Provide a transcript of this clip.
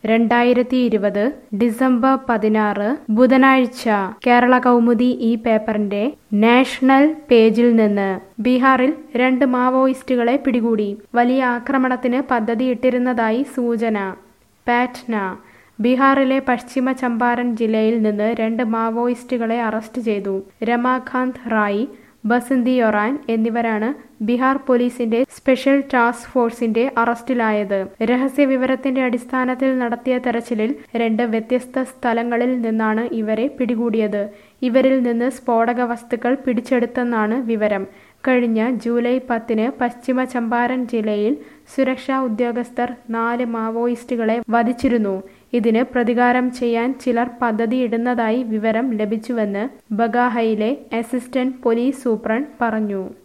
രണ്ടായിരത്തി ഇരുപത് ഡിസംബർ പതിനാറ് ബുധനാഴ്ച കേരള കൗമുദി ഈ പേപ്പറിന്റെ നാഷണൽ പേജിൽ നിന്ന് ബീഹാറിൽ രണ്ട് മാവോയിസ്റ്റുകളെ പിടികൂടി വലിയ ആക്രമണത്തിന് പദ്ധതിയിട്ടിരുന്നതായി സൂചന പാറ്റ്ന ബീഹാറിലെ പശ്ചിമ ചമ്പാരൻ ജില്ലയിൽ നിന്ന് രണ്ട് മാവോയിസ്റ്റുകളെ അറസ്റ്റ് ചെയ്തു രമാകാന്ത് റായ് ബസന്തി ഒറാൻ എന്നിവരാണ് ബീഹാർ പോലീസിന്റെ സ്പെഷ്യൽ ടാസ്ക് ഫോഴ്സിന്റെ അറസ്റ്റിലായത് രഹസ്യ വിവരത്തിന്റെ അടിസ്ഥാനത്തിൽ നടത്തിയ തെരച്ചിലിൽ രണ്ട് വ്യത്യസ്ത സ്ഥലങ്ങളിൽ നിന്നാണ് ഇവരെ പിടികൂടിയത് ഇവരിൽ നിന്ന് സ്ഫോടക വസ്തുക്കൾ പിടിച്ചെടുത്തെന്നാണ് വിവരം കഴിഞ്ഞ ജൂലൈ പത്തിന് പശ്ചിമ ചമ്പാരൻ ജില്ലയിൽ സുരക്ഷാ ഉദ്യോഗസ്ഥർ നാല് മാവോയിസ്റ്റുകളെ വധിച്ചിരുന്നു ഇതിന് പ്രതികാരം ചെയ്യാൻ ചിലർ പദ്ധതിയിടുന്നതായി വിവരം ലഭിച്ചുവെന്ന് ബഗാഹയിലെ അസിസ്റ്റന്റ് പോലീസ് സൂപ്രണ്ട് പറഞ്ഞു